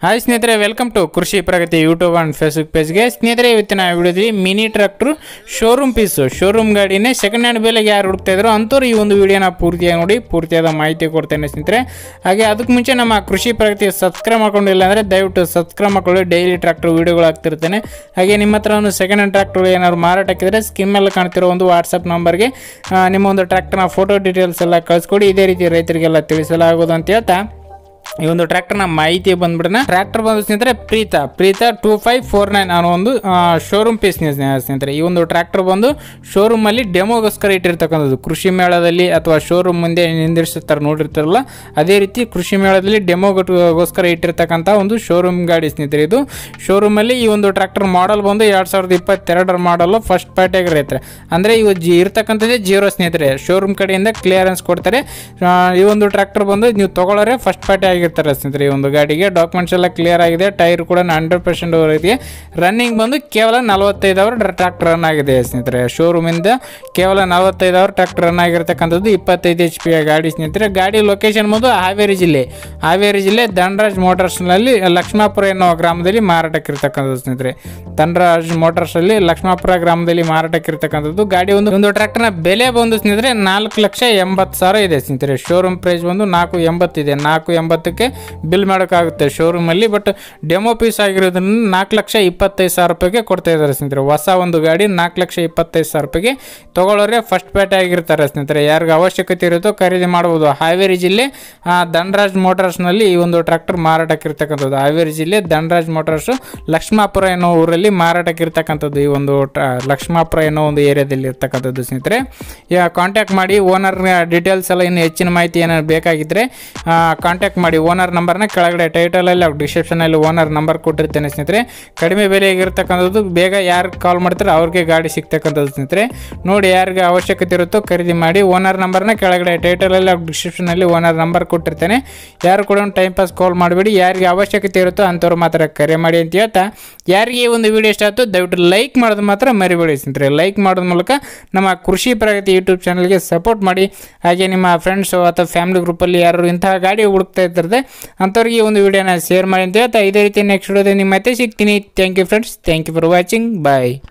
hi ಸ್ನೇಹಿತರೆ welcome to Krishi Pragati YouTube and Facebook ಪೇಜ್ಗೆ ಸ್ನೇಹಿತರೆ ಇವತ್ತಿನ ವಿಡಿಯೋದಲ್ಲಿ mini tractor showroom piece showroom ಗಾಡಿನೇ ಸೆಕೆಂಡ್ ಹ್ಯಾಂಡ್ ಬೆಲೆಗೆ ಯಾರು ಹುಡುಕ್ತಾ ಇದ್ರು ಅಂಥವ್ರು ಈ ಒಂದು ವಿಡಿಯೋನ ಪೂರ್ತಿಯಾಗಿ ನೋಡಿ ಪೂರ್ತಿಯಾದ ಮಾಹಿತಿ ಕೊಡ್ತೇನೆ ಸ್ನೇಹಿತರೆ ಹಾಗೆ ಅದಕ್ಕೆ ಮುಂಚೆ ನಮ್ಮ ಕೃಷಿ ಪ್ರಗತಿ ಸಬ್ಸ್ಕ್ರೈಬ್ ಮಾಡ್ಕೊಂಡಿಲ್ಲ ಅಂದರೆ ದಯವಿಟ್ಟು ಸಬ್ಸ್ಕ್ರೈಬ್ ಮಾಡ್ಕೊಳ್ಳಿ ಡೈಲಿ ಟ್ರಾಕ್ಟರ್ ವಿಡಿಯೋಗಳು ಆಗ್ತಿರ್ತೇನೆ ಹಾಗೆ ನಿಮ್ಮ ಹತ್ರ ಒಂದು ಸೆಕೆಂಡ್ ಹ್ಯಾಂಡ್ ಟ್ರಾಕ್ಟರ್ ಏನಾದ್ರು ಮಾರಾಟಕ್ಕಿದ್ರೆ ಸ್ಕಿನ್ ಮೇಲೆ ಕಾಣ್ತಿರೋ ಒಂದು ವಾಟ್ಸಪ್ ನಂಬರ್ಗೆ ಆ, ನಿಮ್ಮ ಒಂದು ಟ್ರ್ಯಾಕ್ಟರ್ನ ಫೋಟೋ ಡೀಟೇಲ್ಸ್ ಎಲ್ಲ ಕಳಿಸ್ಕೊಡಿ ಇದೇ ರೀತಿ ರೈತರಿಗೆಲ್ಲ ತಿಳಿಸಲಾಗೋದು ಅಂತ ಹೇಳ್ತಾ ಈ ಒಂದು ಟ್ರ್ಯಾಕ್ಟರ್ನ ಮಾಹಿತಿ ಬಂದ್ಬಿಡೋಣ ಟ್ರ್ಯಾಕ್ಟರ್ ಬಂದು ಸ್ನೇಹಿತರೆ Preetha Preetha two five four nine ಅನ್ನೋ ಒಂದು ಶೋರೂಮ್ ಪೀಸ್ ಸ್ನೇಹಿತರೆ ಈ ಒಂದು ಟ್ರ್ಯಾಕ್ಟರ್ ಬಂದು ಶೋರೂಮ್ ಅಲ್ಲಿ ಡೆಮೋಗೋಸ್ಕರ ಇಟ್ಟಿರ್ತಕ್ಕಂಥದ್ದು ಕೃಷಿ ಮೇಳದಲ್ಲಿ ಅಥವಾ ಶೋರೂಮ್ ಮುಂದೆ ನಿಂದಿರ್ಸಿರ್ತಾರೆ ನೋಡಿರ್ತಾರಲ್ಲ ಅದೇ ರೀತಿ ಕೃಷಿ ಮೇಳದಲ್ಲಿ ಡೆಮೋಗೋಸ್ಕರ ಇಟ್ಟಿರ್ತಕ್ಕಂಥ ಒಂದು ಶೋರೂಮ್ ಗಾಡಿ ಸ್ನೇಹಿತರೆ ಇದು ಶೋರೂಮ್ ಅಲ್ಲಿ ಈ ಒಂದು ಟ್ರ್ಯಾಕ್ಟರ್ ಮಾಡಲ್ ಬಂದು ಎರಡ್ ಸಾವಿರದ ಇಪ್ಪತ್ತೆರಡರ ಮಾಡಲ್ ಫಸ್ಟ್ ಪಾರ್ಟಿ ಆಗಿರೈತೆ ಅಂದ್ರೆ ಇವು ಜಿ ಇರ್ತಕ್ಕಂಥದ್ದೇ ಜೀರೋ ಸ್ನೇಹಿತರೆ ಶೋರೂಮ್ ಕಡೆಯಿಂದ ಕ್ಲಿಯರೆನ್ಸ್ ಕೊಡ್ತಾರೆ ಆ, ಈ ಒಂದು ಟ್ರ್ಯಾಕ್ಟರ್ ಬಂದು ನೀವು ತಗೊಳ್ಳೋರೆ ಫಸ್ಟ್ ಪಾರ್ಟಿ ಆಗಿರ್ತಾರೆ ಸ್ನೇಹಿತರೆ ಈ ಒಂದು ಗಾಡಿಗೆ ಡಾಕ್ಯುಮೆಂಟ್ಸ್ ಎಲ್ಲ ಕ್ಲಿಯರ್ ಆಗಿದೆ ಟೈರ್ ಕೂಡ ಹಂಡ್ರೆಡ್ ಪರ್ಸೆಂಟ್ ಇದೆ ರನ್ನಿಂಗ್ ಬಂದು ಕೇವಲ ನಲವತ್ತೈದು ಅವರ್ ಟ್ರ್ಯಾಕ್ಟರ್ ರನ್ ಆಗಿದೆ ಸ್ನೇಹಿತರೆ ಶೋರೂಮಿಂದ ಕೇವಲ ನಲವತ್ತೈದು ಅವರ್ ಟ್ರ್ಯಾಕ್ಟರ್ ರನ್ ಆಗಿರ್ತಕ್ಕಂಥದ್ದು ಇಪ್ಪತ್ತೈದು ಎಚ್ ಪಿ ಗಾಡಿ ಸ್ನೇಹಿತರೆ ಗಾಡಿ ಲೊಕೇಶನ್ ಬಂದು ಹಾವೇರಿ ಜಿಲ್ಲೆ ಹಾವೇರಿ ಜಿಲ್ಲೆ ಧನರಾಜ್ ಮೋಟಾರ್ಸ್ನಲ್ಲಿ ಲಕ್ಷ್ಮಾಪುರ ಎನ್ನುವ ಗ್ರಾಮದಲ್ಲಿ ಮಾರಾಟಕ್ಕಿರ್ತಕ್ಕಂಥದ್ದು ಸ್ನೇಹಿತರೆ ಧನರಾಜ್ ಮೋಟಾರ್ಸ್ ಅಲ್ಲಿ ಲಕ್ಷ್ಮಾಪುರ ಗ್ರಾಮದಲ್ಲಿ ಮಾರಾಟಕ್ಕಿರ್ತಕ್ಕಂಥದ್ದು ಗಾಡಿ ಒಂದು ಒಂದು ಟ್ರ್ಯಾಕ್ಟರ್ನ ಬೆಲೆ ಬಂದು ಸ್ನೇಹಿತರೆ ನಾಲ್ಕು ಲಕ್ಷ ಎಂಬತ್ತು ಸಾವಿರ ಇದೆ ಸ್ನೇಹಿತರೆ ಶೋರೂಮ್ ಪ್ರೈಸ್ ಬಂದು ನಾಲ್ಕು ಎಂಬತ್ತಿದೆ ನಾಲ್ಕು ಎಂಬತ್ತಕ್ಕೆ ಬಿಲ್ ಮಾಡೋಕ್ಕಾಗುತ್ತೆ ಶೋರೂಮಲ್ಲಿ ಬಟ್ ಡೆಮೋ ಪೀಸ್ ಆಗಿರೋದ್ರಿಂದ ನಾಲ್ಕು ಲಕ್ಷ ಇಪ್ಪತ್ತೈದು ಸಾವಿರ ರೂಪಾಯಿಗೆ ಕೊಡ್ತಾ ಇದ್ದಾರೆ ಸ್ನೇಹಿತರೆ ಹೊಸ ಒಂದು ಗಾಡಿ ನಾಲ್ಕು ಲಕ್ಷ ಇಪ್ಪತ್ತೈದು ಸಾವಿರ ರೂಪಾಯಿಗೆ ತಗೊಳ್ಳೋರೆ ಫಸ್ಟ್ ಪೇಟೆ ಆಗಿರ್ತಾರೆ ಸ್ನೇಹಿತರೆ ಯಾರಿಗೆ ಅವಶ್ಯಕತೆ ಇರುತ್ತೋ ಖರೀದಿ ಮಾಡ್ಬೋದು ಹಾವೇರಿ ಜಿಲ್ಲೆ ಆ, ಧನರಾಜ್ ಮೋಟಾರ್ಸ್ನಲ್ಲಿ ಈ ಒಂದು ಟ್ರ್ಯಾಕ್ಟರ್ ಮಾರಾಟಕ್ಕಿರ್ತಕ್ಕಂಥದ್ದು ಹಾವೇರಿ ಜಿಲ್ಲೆ ಧನರಾಜ್ ಮೋಟಾರ್ಸು ಲಕ್ಷ್ಮಾಪುರ ಅನ್ನೋ ಊರಲ್ಲಿ ಮಾರಾಟಕ್ಕಿರ್ತಕ್ಕಂಥದ್ದು ಈ ಒಂದು ಟ- ಲಕ್ಷ್ಮಾಪುರ ಅನ್ನೋ ಒಂದು ಏರಿಯಾದಲ್ಲಿ ಇರ್ತಕ್ಕಂಥದ್ದು ಸ್ನೇಹಿತರೆ ಈಗ ಕಾಂಟ್ಯಾಕ್ಟ್ ಮಾಡಿ ಓನರ್ ಡೀಟೇಲ್ಸ್ ಎಲ್ಲ ಇನ್ನು ಹೆಚ್ಚಿನ ಮಾಹಿತಿ ಏನಾದ್ರು ಬೇಕಾಗಿದ್ದರೆ ಕಾಂಟ್ಯಾಕ್ಟ್ ಮಾಡಿ ಓನರ್ ನಂಬರ್ನ ಕೆಳಗಡೆ ಟೈಟಲಲ್ಲಿ ಡಿಸ್ಕ್ರಿಪ್ಷನಲ್ಲಿ ಓನರ್ ನಂಬರ್ ಕೊಟ್ಟಿರ್ತೇನೆ ಸ್ನೇಹಿತರೆ ಕಡಿಮೆ ಬೆಲೆಗಿರ್ತಕ್ಕಂಥದ್ದು ಬೇಗ ಯಾರು ಕಾಲ್ ಮಾಡ್ತಾರೆ ಅವ್ರಿಗೆ ಗಾಡಿ ಸಿಗ್ತಕ್ಕಂಥದ್ದು ಸ್ನೇಹಿತರೆ ನೋಡಿ ಯಾರಿಗೆ ಅವಶ್ಯಕತೆ ಇರುತ್ತೋ ಖರೀದಿ ಮಾಡಿ ಓನರ್ ನಂಬರ್ನ ಕೆಳಗಡೆ ಟೈಟಲಲ್ಲಿ ಡಿಸ್ಕ್ರಿಪ್ಷನಲ್ಲಿ ಓನರ್ ನಂಬರ್ ಕೊಟ್ಟಿರ್ತೇನೆ ಯಾರು ಕೂಡ ಟೈಮ್ ಪಾಸ್ ಕಾಲ್ ಮಾಡಬೇಡಿ ಯಾರಿಗೆ ಅವಶ್ಯಕತೆ ಇರುತ್ತೋ ಅಂಥವ್ರು ಮಾತ್ರ ಕರೆ ಮಾಡಿ ಅಂತ ಹೇಳ್ತಾ ಯಾರಿಗೆ ಈ ಒಂದು ವಿಡಿಯೋ ಇಷ್ಟ ಆಯ್ತು ದಯವಿಟ್ಟು ಲೈಕ್ ಮಾಡೋದು ಮಾತ್ರ ಮರಿಬೇಡಿ ಸ್ನೇಹಿತರೆ ಲೈಕ್ ಮಾಡೋದ್ರ ಮೂಲಕ ನಮ್ಮ ಕೃಷಿ ಪ್ರಗತಿ ಯೂಟ್ಯೂಬ್ ಚಾನಲ್ಗೆ ಸಪೋರ್ಟ್ ಮಾಡಿ ಹಾಗೆ ನಿಮ್ಮ ಫ್ರೆಂಡ್ಸು ಅಥವಾ ಫ್ಯಾಮಿಲಿ ಗ್ರೂಪಲ್ಲಿ ಯಾರು ಇಂತಹ ಗಾಡಿ ಹುಡುಕ್ತಾ ಇರ್ತಾರೆ ಅಂಥವ್ರಿಗೆ ಈ ಒಂದು ವಿಡಿಯೋನ ಶೇರ್ ಮಾಡಿ ಅಂತ ಹೇಳ್ತಾ ಇದೇ ರೀತಿ ನೆಕ್ಸ್ಟ್ ವಿಡಿಯೋದಲ್ಲಿ ನಿಮ್ಮ ಮತ್ತೆ ಸಿಗ್ತೀನಿ thank you friends thank you for watching bye